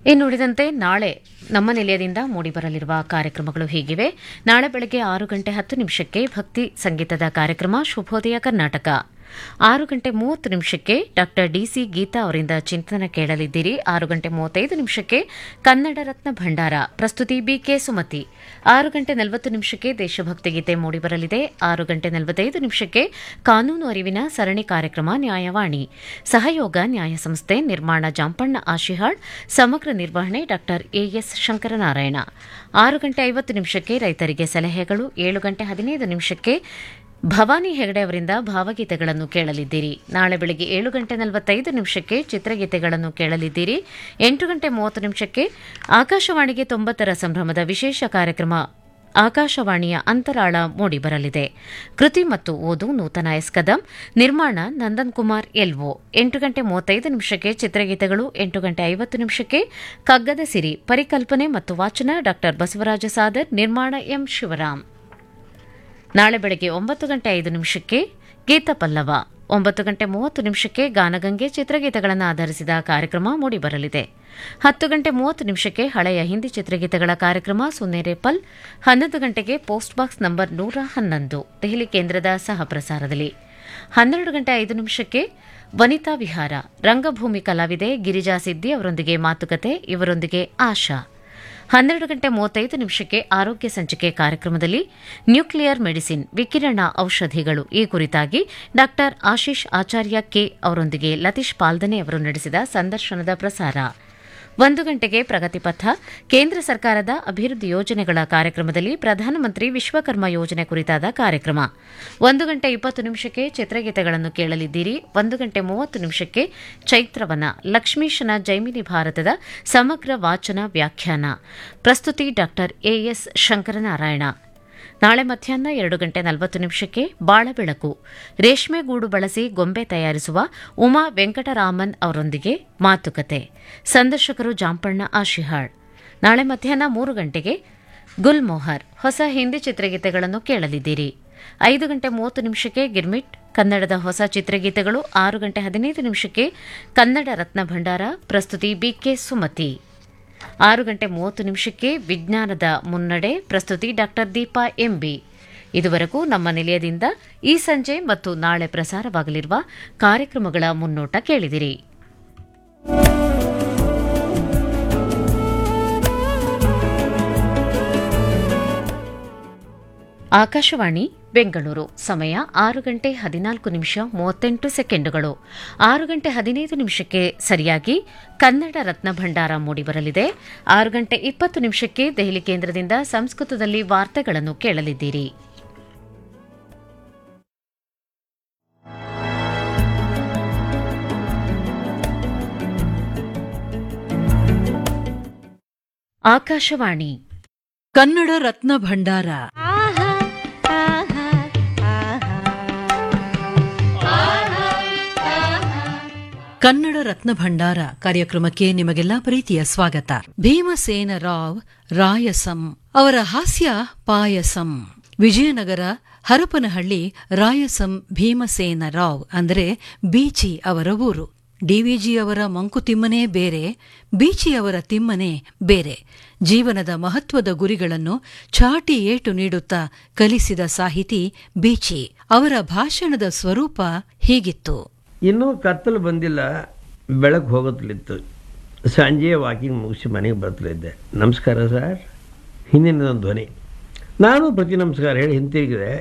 ಇನ್ನುಳಿದಂತೆ ನಾಳೆ ನಮ್ಮ ನಿಲಯದಿಂದ ಮೂಡಿಬರಲಿರುವ ಕಾರ್ಯಕ್ರಮಗಳು ಹೀಗಿವೆ ನಾಳೆ ಬೆಳಗ್ಗೆ ಆರು ಗಂಟೆ ಹತ್ತು ನಿಮಿಷಕ್ಕೆ ಭಕ್ತಿ ಸಂಗೀತದ ಕಾರ್ಯಕ್ರಮ ಶುಭೋದಯ ಕರ್ನಾಟಕ ಆರು ಗಂಟೆ ಮೂವತ್ತು ನಿಮಿಷಕ್ಕೆ ಡಾಕ್ಟರ್ ಡಿಸಿ ಗೀತಾ ಅವರಿಂದ ಚಿಂತನ ಕೇಳಲಿದ್ದೀರಿ ಆರು ಗಂಟೆ ಮೂವತ್ತೈದು ನಿಮಿಷಕ್ಕೆ ಕನ್ನಡ ರತ್ನ ಭಂಡಾರ ಪ್ರಸ್ತುತಿ ಬಿಕೆ ಸುಮತಿ ಆರು ಗಂಟೆ ನಲವತ್ತು ನಿಮಿಷಕ್ಕೆ ದೇಶಭಕ್ತಿ ಗೀತೆ ಮೂಡಿಬರಲಿದೆ ಆರು ಗಂಟೆ ನಲವತ್ತೈದು ನಿಮಿಷಕ್ಕೆ ಕಾನೂನು ಅರಿವಿನ ಸರಣಿ ಕಾರ್ಯಕ್ರಮ ನ್ಯಾಯವಾಣಿ ಸಹಯೋಗ ನ್ಯಾಯ ಸಂಸ್ಥೆ ನಿರ್ಮಾಣ ಜಾಂಪಣ್ಣ ಆಶಿಹಾಳ್ ಸಮಗ್ರ ನಿರ್ವಹಣೆ ಡಾಕ್ಟರ್ ಎಎಸ್ ಶಂಕರನಾರಾಯಣ ಆರು ಗಂಟೆ ಐವತ್ತು ನಿಮಿಷಕ್ಕೆ ರೈತರಿಗೆ ಸಲಹೆಗಳು ಏಳು ಗಂಟೆ ಹದಿನೈದು ನಿಮಿಷಕ್ಕೆ ಭವಾನಿ ಹೆಗಡೆ ಅವರಿಂದ ಭಾವಗೀತೆಗಳನ್ನು ಕೇಳಲಿದ್ದೀರಿ ನಾಳೆ ಬೆಳಗ್ಗೆ ಏಳು ಗಂಟೆ ನಲವತ್ತೈದು ನಿಮಿಷಕ್ಕೆ ಚಿತ್ರಗೀತೆಗಳನ್ನು ಕೇಳಲಿದ್ದೀರಿ ಎಂಟು ಗಂಟೆ ಮೂವತ್ತು ನಿಮಿಷಕ್ಕೆ ಆಕಾಶವಾಣಿಗೆ ತೊಂಬತ್ತರ ಸಂಭ್ರಮದ ವಿಶೇಷ ಕಾರ್ಯಕ್ರಮ ಆಕಾಶವಾಣಿಯ ಅಂತರಾಳ ಮೂಡಿಬರಲಿದೆ ಕೃತಿ ಮತ್ತು ಓದು ನೂತನ ಎಸ್ ಕದಂ ನಿರ್ಮಾಣ ನಂದನ್ ಕುಮಾರ್ ಎಲ್ಒ ಎಂಟು ಗಂಟೆ ಮೂವತ್ತೈದು ನಿಮಿಷಕ್ಕೆ ಚಿತ್ರಗೀತೆಗಳು ಎಂಟು ಗಂಟೆ ಐವತ್ತು ನಿಮಿಷಕ್ಕೆ ಕಗ್ಗದ ಸಿರಿ ಪರಿಕಲ್ಪನೆ ಮತ್ತು ವಾಚನ ಡಾ ಬಸವರಾಜ ಸಾದರ್ ನಿರ್ಮಾಣ ಎಂ ಶಿವರಾಮ್ ನಾಳೆ ಬೆಳಗ್ಗೆ ಒಂಬತ್ತು ಗಂಟೆ ಐದು ನಿಮಿಷಕ್ಕೆ ಗೀತ ಪಲ್ಲವ ಒಂಬತ್ತು ಗಂಟೆ ಮೂವತ್ತು ನಿಮಿಷಕ್ಕೆ ಗಾನಗಂಗೆ ಚಿತ್ರಗೀತೆಗಳನ್ನು ಆಧರಿಸಿದ ಕಾರ್ಯಕ್ರಮ ಮೂಡಿಬರಲಿದೆ ಹತ್ತು ಗಂಟೆ ಮೂವತ್ತು ನಿಮಿಷಕ್ಕೆ ಹಳೆಯ ಹಿಂದಿ ಚಿತ್ರಗೀತೆಗಳ ಕಾರ್ಯಕ್ರಮ ಸುನ್ನೇರೆ ಪಲ್ ಹನ್ನೊಂದು ಗಂಟೆಗೆ ಪೋಸ್ಟ್ ಬಾಕ್ಸ್ ನಂಬರ್ ನೂರ ಹನ್ನೊಂದು ದೆಹಲಿ ಕೇಂದ್ರದ ಸಹ ಪ್ರಸಾರದಲ್ಲಿ ಹನ್ನೆರಡು ಗಂಟೆ ಐದು ನಿಮಿಷಕ್ಕೆ ವನಿತಾ ವಿಹಾರ ರಂಗಭೂಮಿ ಕಲಾವಿದೆ ಗಿರಿಜಾ ಸಿದ್ದಿ ಅವರೊಂದಿಗೆ ಮಾತುಕತೆ ಇವರೊಂದಿಗೆ ಆಶಾ ಹನ್ನೆರಡು ಗಂಟೆ ಮೂವತ್ತೈದು ನಿಮಿಷಕ್ಕೆ ಆರೋಗ್ಯ ಸಂಚಿಕೆ ಕಾರ್ಯಕ್ರಮದಲ್ಲಿ ನ್ಯೂಕ್ಲಿಯರ್ ಮೆಡಿಸಿನ್ ವಿಕಿರಣ ಔಷಧಿಗಳು ಈ ಕುರಿತಾಗಿ ಡಾಕ್ಟರ್ ಆಶೀಶ್ ಆಚಾರ್ಯ ಕೆ ಅವರೊಂದಿಗೆ ಲತೀಶ್ ಪಾಲ್ದನೆ ಅವರು ನಡೆಸಿದ ಸಂದರ್ಶನದ ಪ್ರಸಾರ ಒಂದು ಗಂಟೆಗೆ ಪ್ರಗತಿಪಥ ಕೇಂದ್ರ ಸರ್ಕಾರದ ಅಭಿವೃದ್ಧಿ ಯೋಜನೆಗಳ ಕಾರ್ಯಕ್ರಮದಲ್ಲಿ ಪ್ರಧಾನಮಂತ್ರಿ ವಿಶ್ವಕರ್ಮ ಯೋಜನೆ ಕುರಿತಾದ ಕಾರ್ಯಕ್ರಮ ಒಂದು ಗಂಟೆ ಇಪ್ಪತ್ತು ನಿಮಿಷಕ್ಕೆ ಚಿತ್ರಗೀತೆಗಳನ್ನು ಕೇಳಲಿದ್ದೀರಿ ಒಂದು ಗಂಟೆ ಮೂವತ್ತು ನಿಮಿಷಕ್ಕೆ ಚೈತ್ರವನ ಲಕ್ಷ್ಮೀಶನ ಜೈಮಿನಿ ಭಾರತದ ಸಮಗ್ರ ವಾಚನ ವ್ಯಾಖ್ಯಾನ ಪ್ರಸ್ತುತಿ ಡಾಕ್ಟರ್ ಎಎಸ್ ಶಂಕರನಾರಾಯಣ ನಾಳೆ ಮಧ್ಯಾಹ್ನ ಎರಡು ಗಂಟೆ ನಲವತ್ತು ನಿಮಿಷಕ್ಕೆ ಬಾಳಬೆಳಕು ರೇಷ್ಮೆ ಗೂಡು ಬಳಸಿ ಗೊಂಬೆ ತಯಾರಿಸುವ ಉಮಾ ವೆಂಕಟರಾಮನ್ ಅವರೊಂದಿಗೆ ಮಾತುಕತೆ ಸಂದರ್ಶಕರು ಜಾಂಪಣ್ಣ ಆಶಿಹಾಳ್ ನಾಳೆ ಮಧ್ಯಾಹ್ನ ಮೂರು ಗಂಟೆಗೆ ಗುಲ್ಮೋಹರ್ ಹೊಸ ಹಿಂದಿ ಚಿತ್ರಗೀತೆಗಳನ್ನು ಕೇಳಲಿದ್ದೀರಿ ಐದು ಗಂಟೆ ಮೂವತ್ತು ನಿಮಿಷಕ್ಕೆ ಗಿರ್ಮಿಟ್ ಕನ್ನಡದ ಹೊಸ ಚಿತ್ರಗೀತೆಗಳು ಆರು ಗಂಟೆ ಹದಿನೈದು ನಿಮಿಷಕ್ಕೆ ಕನ್ನಡ ರತ್ನ ಭಂಡಾರ ಪ್ರಸ್ತುತಿ ಬಿಕೆ ಸುಮತಿ ಆರು ಗಂಟೆ ಮೂವತ್ತು ನಿಮಿಷಕ್ಕೆ ವಿಜ್ಞಾನದ ಮುನ್ನಡೆ ಪ್ರಸ್ತುತಿ ಡಾಕ್ಟರ್ ದೀಪಾ ಎಂಬಿ ಇದುವರೆಗೂ ನಮ್ಮ ನಿಲಯದಿಂದ ಈ ಸಂಜೆ ಮತ್ತು ನಾಳೆ ಪ್ರಸಾರವಾಗಲಿರುವ ಕಾರ್ಯಕ್ರಮಗಳ ಮುನ್ನೋಟ ಕೇಳಿದಿರಿ ಆಕಾಶವಾಣಿ ಬೆಂಗಳೂರು ಸಮಯ ಆರು ಗಂಟೆ ಹದಿನಾಲ್ಕು ನಿಮಿಷ ಮೂವತ್ತೆಂಟು ಸೆಕೆಂಡುಗಳು ಆರು ಗಂಟೆ ಹದಿನೈದು ನಿಮಿಷಕ್ಕೆ ಸರಿಯಾಗಿ ಕನ್ನಡ ರತ್ನ ಭಂಡಾರ ಮೂಡಿಬರಲಿದೆ ಆರು ಗಂಟೆ ಇಪ್ಪತ್ತು ನಿಮಿಷಕ್ಕೆ ದೆಹಲಿ ಕೇಂದ್ರದಿಂದ ಸಂಸ್ಕೃತದಲ್ಲಿ ವಾರ್ತೆಗಳನ್ನು ಕೇಳಲಿದ್ದೀರಿ ಆಕಾಶವಾಣಿ ಕನ್ನಡ ರತ್ನ ಭಂಡಾರ ಕನ್ನಡ ರತ್ನ ಭಂಡಾರ ಕಾರ್ಯಕ್ರಮಕ್ಕೆ ನಿಮಗೆಲ್ಲ ಪ್ರೀತಿಯ ಸ್ವಾಗತ ಭೀಮಸೇನ ರಾವ್ ರಾಯಸಂ ಅವರ ಹಾಸ್ಯ ಪಾಯಸಂ ವಿಜಯನಗರ ಹರಪನಹಳ್ಳಿ ರಾಯಸಂ ಭೀಮಸೇನ ರಾವ್ ಅಂದರೆ ಬೀಚಿ ಅವರ ಊರು ಡಿವಿಜಿ ಅವರ ಮಂಕುತಿಮ್ಮನೇ ಬೇರೆ ಬೀಚಿಯವರ ತಿಮ್ಮನೇ ಬೇರೆ ಜೀವನದ ಮಹತ್ವದ ಗುರಿಗಳನ್ನು ಚಾಟಿ ಏಟು ನೀಡುತ್ತಾ ಕಲಿಸಿದ ಸಾಹಿತಿ ಬೀಚಿ ಅವರ ಭಾಷಣದ ಸ್ವರೂಪ ಹೀಗಿತ್ತು ಇನ್ನೂ ಕತ್ತಲು ಬಂದಿಲ್ಲ ಬೆಳಕು ಹೋಗುತ್ತಲಿತ್ತು ಸಂಜೆ ವಾಕಿಂಗ್ ಮುಗಿಸಿ ಮನೆಗೆ ಬರ್ತಲಿದ್ದೆ ನಮಸ್ಕಾರ ಸರ್ ಹಿಂದಿನ ಧ್ವನಿ ನಾನು ಪ್ರತಿ ನಮಸ್ಕಾರ ಹೇಳಿ ಹಿಂತಿರುಗಿದೆ